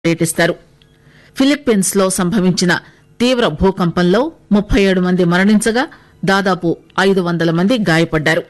పర్యటిస్తారు ఫిలిప్పీన్స్ లో సంభవించిన తీవ్ర భూకంపంలో ముప్పై ఏడు మంది మరణించగా దాదాపు ఐదు వందల మంది గాయపడ్డారు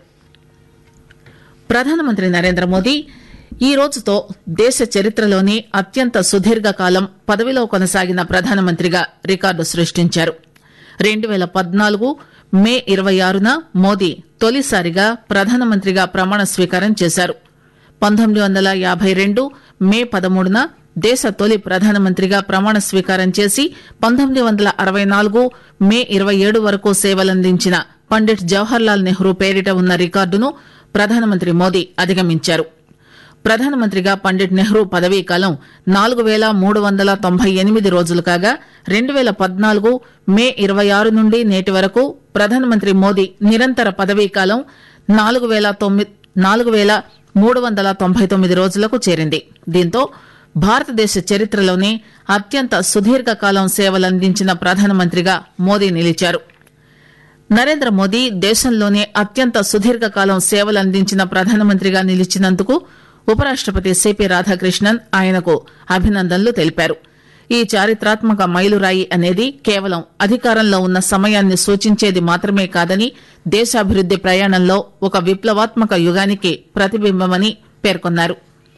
ప్రధానమంత్రి నరేంద్ర మోదీ ఈ రోజుతో దేశ చరిత్రలోనే అత్యంత సుదీర్ఘకాలం పదవిలో కొనసాగిన ప్రధానమంత్రిగా రికార్డు సృష్టించారు రెండు పేల పద్నాలుగు మే ఇరవై ఆరున మోదీ తొలిసారిగా ప్రధానమంత్రిగా ప్రమాణ స్వీకారం చేశారు పంతొమ్మిది వందల యాభై రెండు మే పదమూడున దేశ తొలి ప్రధానమంత్రిగా ప్రమాణ స్వీకారం చేసి పంతొమ్మిది వందల అరవై నాలుగు మే ఇరవై ఏడు వరకు సేవలందించిన పండిట్ జవహర్లాల్ నెహ్రూ పేరిట ఉన్న రికార్డును ప్రధానమంత్రి మోదీ అధిగమించారు ప్రధానమంత్రిగా పండిట్ నెహ్రూ పదవీకాలం నాలుగు పేల మూడు వందల తొంభై ఎనిమిది రోజులు కాగా రెండు పేల పద్నాలుగు మే ఇరవై ఆరు నుండి నేటి వరకు ప్రధానమంత్రి మోదీ నిరంతర పదవీకాలం నాలుగు పేల తొమ్మిది నాలుగు పేల మూడు వందల తొంభై తొమ్మిది రోజులకు చేరింది దీంతో భారతదేశ చరిత్రలోనే అత్యంత సుదీర్ఘకాలం సేవలందించిన ప్రధానమంత్రిగా మోదీ నిలిచారు నరేంద్ర మోదీ దేశంలోనే అత్యంత సుదీర్ఘకాలం సేవలందించిన ప్రధానమంత్రిగా నిలిచినందుకు ఉపరాష్టపతి సిపి రాధాకృష్ణన్ ఆయనకు అభినందనలు తెలిపారు ఈ చారిత్రాత్మక మైలురాయి అనేది కేవలం అధికారంలో ఉన్న సమయాన్ని సూచించేది మాత్రమే కాదని దేశాభివృద్ది ప్రయాణంలో ఒక విప్లవాత్మక యుగానికి ప్రతిబింబమని పేర్కొన్నారు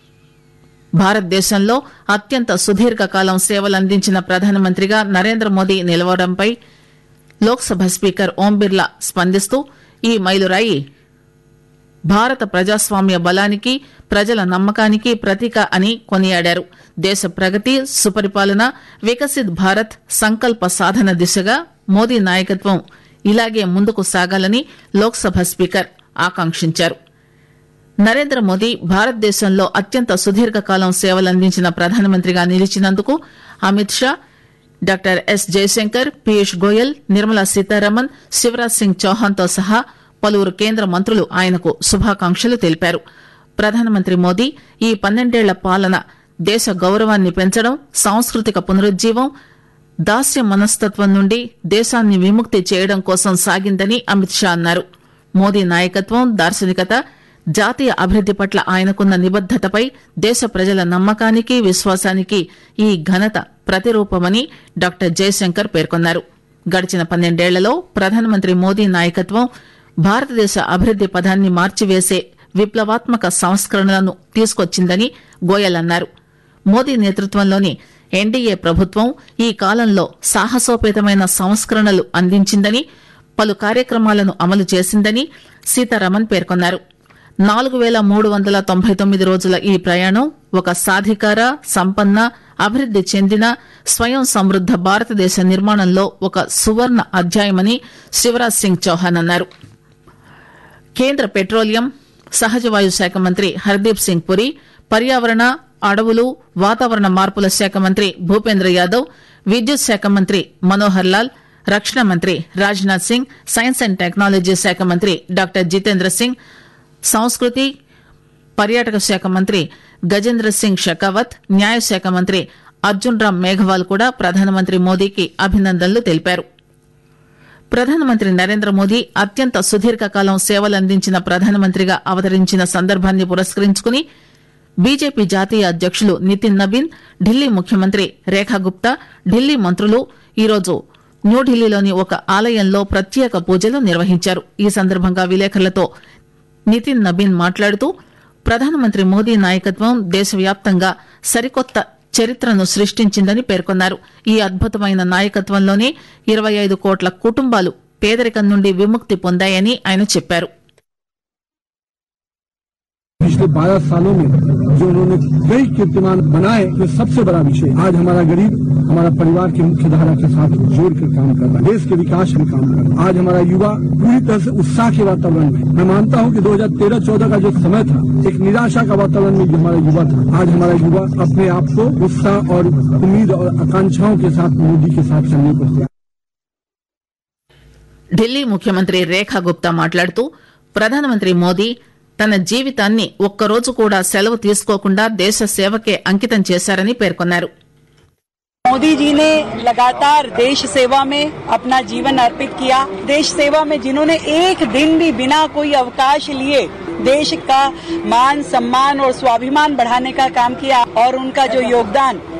భారతదేశంలో అత్యంత సుదీర్ఘకాలం సేవలందించిన ప్రధానమంత్రిగా నరేంద్ర మోదీ నిలవడంపై లోక్సభ స్పీకర్ ఓం బిర్లా స్పందిస్తూ ఈ మైలురాయి భారత ప్రజాస్వామ్య బలానికి ప్రజల నమ్మకానికి ప్రతీక అని కొనియాడారు దేశ ప్రగతి సుపరిపాలన వికసిత్ భారత్ సంకల్ప సాధన దిశగా మోదీ నాయకత్వం ఇలాగే ముందుకు సాగాలని లోక్సభ స్పీకర్ ఆకాంక్షించారు నరేంద్ర మోదీ భారతదేశంలో అత్యంత సుదీర్ఘకాలం సేవలందించిన ప్రధానమంత్రిగా నిలిచినందుకు అమిత్ షా డాక్టర్ ఎస్ జయశంకర్ పీయూష్ గోయల్ నిర్మలా సీతారామన్ శివరాజ్ సింగ్ చౌహాన్ తో సహా పలువురు కేంద్ర మంత్రులు ఆయనకు శుభాకాంక్షలు తెలిపారు ప్రధానమంత్రి మోదీ ఈ పన్నెండేళ్ల పాలన దేశ గౌరవాన్ని పెంచడం సాంస్కృతిక పునరుజ్జీవం దాస్య మనస్తత్వం నుండి దేశాన్ని విముక్తి చేయడం కోసం సాగిందని అమిత్ షా అన్నారు మోదీ నాయకత్వం దార్శనికత జాతీయ అభివృద్ది పట్ల ఆయనకున్న నిబద్దతపై దేశ ప్రజల నమ్మకానికి విశ్వాసానికి ఈ ఘనత ప్రతిరూపమని డాక్టర్ జయశంకర్ పేర్కొన్నారు గడిచిన పన్నెండేళ్లలో ప్రధానమంత్రి మోదీ నాయకత్వం భారతదేశ అభివృద్ది పదాన్ని మార్చివేసే విప్లవాత్మక సంస్కరణలను తీసుకొచ్చిందని గోయల్ అన్నారు మోదీ నేతృత్వంలోని ఎన్డీఏ ప్రభుత్వం ఈ కాలంలో సాహసోపేతమైన సంస్కరణలు అందించిందని పలు కార్యక్రమాలను అమలు చేసిందని సీతారామన్ పేర్కొన్నారు నాలుగు పేల మూడు వందల తొంభై తొమ్మిది రోజుల ఈ ప్రయాణం ఒక సాధికార సంపన్న అభివృద్ది చెందిన స్వయం సమృద్ద భారతదేశ నిర్మాణంలో ఒక సువర్ణ అధ్యాయమని శివరాజ్ సింగ్ చౌహాన్ అన్నారు కేంద్ర పెట్రోలియం సహజవాయు శాఖ మంత్రి హర్దీప్ సింగ్ పురి పర్యావరణ అడవులు వాతావరణ మార్పుల శాఖ మంత్రి భూపేంద్ర యాదవ్ విద్యుత్ శాఖ మంత్రి మనోహర్ లాల్ రక్షణ మంత్రి Rajnath Singh science and technology శాఖ మంత్రి డాక్టర్ జితేంద్ర సింగ్ సంస్కృతి పర్యాటక శాఖ మంత్రి గజేంద్ర సింగ్ షెకావత్ న్యాయశాఖ మంత్రి అర్జున్ రామ్ మేఘవాల్ కూడా ప్రధానమంత్రి మోదీకి అభినందనలు తెలిపారు ప్రధానమంత్రి నరేంద్ర మోదీ అత్యంత సుదీర్ఘకాలం సేవలందించిన ప్రధానమంత్రిగా అవతరించిన సందర్భాన్ని పురస్కరించుకుని బీజేపీ జాతీయ అధ్యకులు నితిన్ నబీన్ ఢిల్లీ ముఖ్యమంత్రి రేఖా గుప్తా ఢిల్లీ మంత్రులు ఈరోజు న్యూఢిల్లీలోని ఒక ఆలయంలో ప్రత్యేక పూజలు నిర్వహించారు ఈ సందర్భంగా విలేకరులతో నితిన్ నబీన్ మాట్లాడుతూ ప్రధానమంత్రి మోదీ నాయకత్వం దేశవ్యాప్తంగా సరికొత్త చరిత్రను సృష్టించిందని పేర్కొన్నారు ఈ అద్భుతమైన నాయకత్వంలోనే ఇరవై ఐదు కోట్ల కుటుంబాలు పేదరికం నుండి విముక్తి పొందాయని ఆయన చెప్పారు पिछले 12 सालों में जो उन्होंने कई कीर्तिमान बनाए ये सबसे बड़ा विषय है। आज हमारा गरीब हमारा परिवार की मुख्य धारा के साथ जोड़कर काम कर रहा है देश के विकास में काम कर रहा है आज हमारा युवा पूरी तरह से उत्साह के वातावरण में मैं मानता हूं कि 2013-14 का जो समय था एक निराशा का वातावरण में जो हमारा युवा था आज हमारा युवा अपने आप को उत्साह और उम्मीद और आकांक्षाओं के साथ मोदी के साथ चलने को तैयार ఢిల్లీ ముఖ్యమంత్రి రేఖా గుప్తా మాట్లాడుతూ ప్రధానమంత్రి మోదీ తన జీవితాన్ని ఒక్కరోజు కూడా సెలవు తీసుకోకుండా దేశ సేవకే అంకితం చేశారని పేర్కొన్నారు मोदी जी ने लगातार देश सेवा में अपना जीवन अर्पित किया देश सेवा में जिन्होंने एक दिन भी बिना कोई अवकाश लिए देश का मान सम्मान और स्वाभिमान बढ़ाने का काम किया और उनका जो योगदान